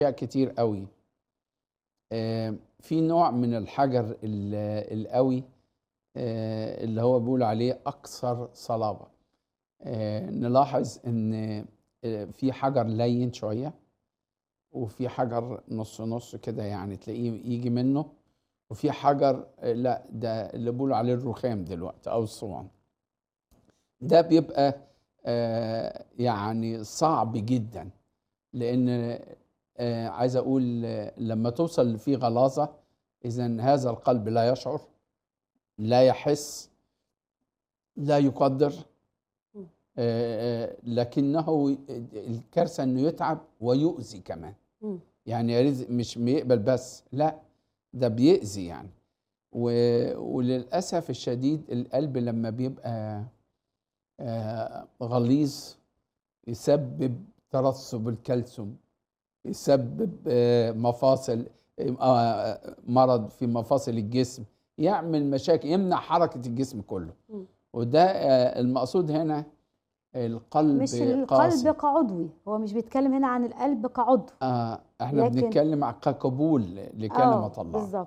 أشياء كتير قوي آه، في نوع من الحجر ال- القوي آه، اللي هو بيقول عليه أكثر صلابة آه، نلاحظ إن آه، في حجر لين شوية وفي حجر نص نص كده يعني تلاقيه يجي منه وفي حجر آه، لا ده اللي بيقولوا عليه الرخام دلوقتي أو الصوان ده بيبقى آه، يعني صعب جدا لان آه، عايز اقول آه، لما توصل فيه غلاظه اذا هذا القلب لا يشعر لا يحس لا يقدر مم. آه، آه، لكنه الكارثه انه يتعب ويؤذي كمان مم. يعني يا ريت مش بيقبل بس لا ده بيأذي يعني و... وللأسف الشديد القلب لما بيبقى آه، غليظ يسبب ترسب الكالسيوم يسبب آه، مفاصل آه، مرض في مفاصل الجسم يعمل مشاكل يمنع حركة الجسم كله مم. وده آه، المقصود هنا القلب مش قاسي. القلب كعضوي هو مش بيتكلم هنا عن القلب كعضو آه احنا لكن- بنتكلم عن كقبول لكلمة آه، الله بالظبط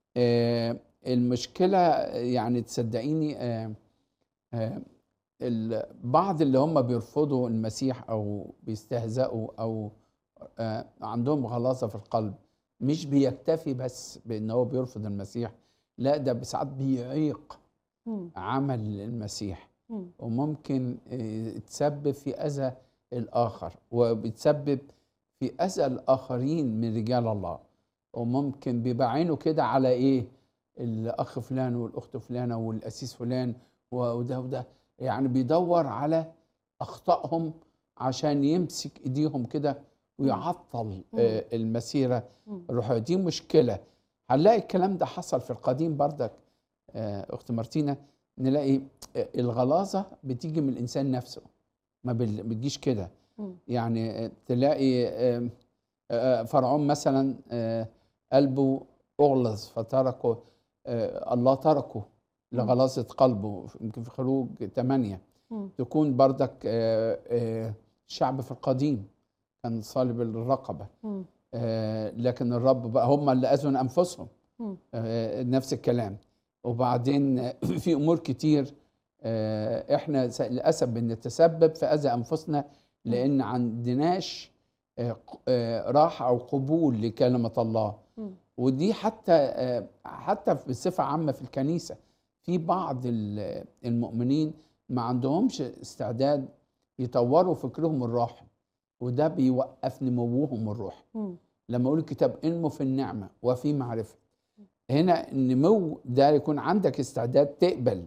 آه المشكلة يعني تصدقيني آه آه ال- بعض اللي هم بيرفضوا المسيح أو بيستهزئوا أو آه عندهم غلاظة في القلب مش بيكتفي بس بأن هو بيرفض المسيح لا ده ساعات بيعيق مم. عمل المسيح مم. وممكن آه، تسبب في أذى الآخر وبتسبب في أذى الآخرين من رجال الله وممكن بيبقى عينه كده على إيه الأخ فلان والأخت فلانة والأسيس فلان وده وده يعني بيدور على أخطائهم عشان يمسك إيديهم كده ويعطل آه، المسيرة مم. الروحية دي مشكلة هنلاقي الكلام ده حصل في القديم بردك آه، أخت مارتينا نلاقي الغلاظه بتيجي من الانسان نفسه ما بال- بتجيش كده مم. يعني تلاقي آم، آه، فرعون مثلا آه، قلبه اغلظ فتركه آه، الله تركه لغلاظه قلبه يمكن في خروج ثمانية مم. تكون بردك آه، آه، الشعب في القديم كان صالب الرقبه مم. آه، لكن الرب بقى هم اللي اذوا انفسهم مم. آه، نفس الكلام وبعدين آه، في امور كتير آه، احنا س- للاسف بنتسبب في اذى انفسنا لان عندناش آه، ق- آه، راحه او قبول لكلمه الله مم. ودي حتى آه، حتى بصفه عامه في الكنيسه في بعض ال- المؤمنين ما عندهمش استعداد يطوروا فكرهم الروحي وده بيوقف نموهم الروحي مم. لما اقول الكتاب انمو في النعمه وفي معرفه هنا النمو ده يكون عندك استعداد تقبل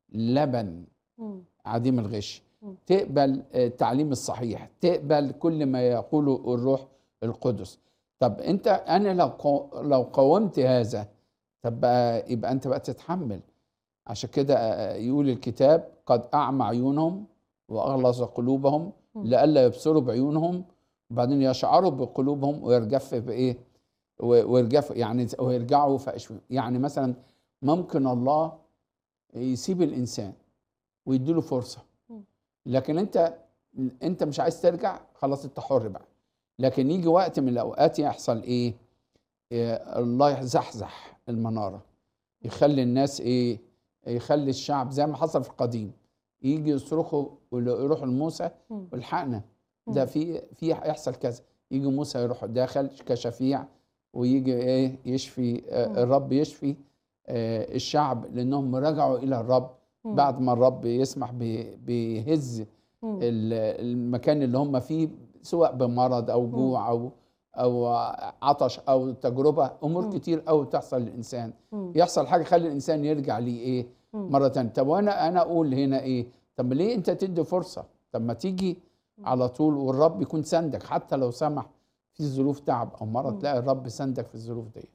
لبن مم. عديم الغش مم. تقبل آه، التعليم الصحيح تقبل كل ما يقوله الروح القدس طب انت انا لو قو- لو قاومت هذا طب بقى يبقى انت بقى تتحمل عشان كده آه، يقول الكتاب قد اعمى عيونهم واغلظ قلوبهم مم. لئلا يبصروا بعيونهم وبعدين يشعروا بقلوبهم ويرجف بايه و- ويرجف يعني ويرجعوا فأشوا يعني مثلا ممكن الله يسيب الانسان ويديله فرصه مم. لكن انت انت مش عايز ترجع خلاص انت حر بقى لكن يجي وقت من الاوقات يحصل ايه, إيه الله يزحزح المناره يخلي الناس ايه يخلي الشعب زي ما حصل في القديم يجي يصرخوا ويروحوا لموسى مم. والحقنا مم. ده في في يحصل كذا يجي موسى يروح داخل كشفيع ويجي ايه يشفي مم. آه الرب يشفي آه الشعب لانهم رجعوا الى الرب مم. بعد ما الرب يسمح بي- بيهز مم. ال- المكان اللي هم فيه سواء بمرض او جوع او او عطش او تجربه امور مم. كتير قوي تحصل للانسان مم. يحصل حاجه يخلي الانسان يرجع ليه ايه مم. مره تانية طب وانا انا اقول هنا ايه طب ليه انت تدي فرصه طب ما تيجي على طول والرب يكون سندك حتى لو سمح في ظروف تعب او مرض مم. تلاقي الرب سندك في الظروف دي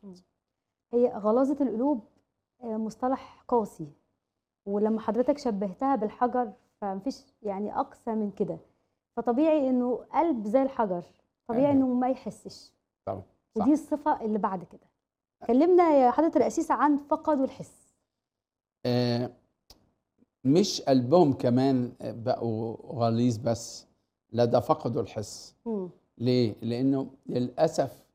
هي غلاظة القلوب آه، مصطلح قاسي ولما حضرتك شبهتها بالحجر فمفيش يعني أقسى من كده فطبيعي إنه قلب زي الحجر طبيعي أيوة. إنه ما يحسش طبعا صح. ودي الصفة اللي بعد كده كلمنا يا حضرة القسيس عن فقدوا الحس آه، مش قلبهم كمان بقوا غليظ بس لا ده فقدوا الحس مم. ليه؟ لأنه للأسف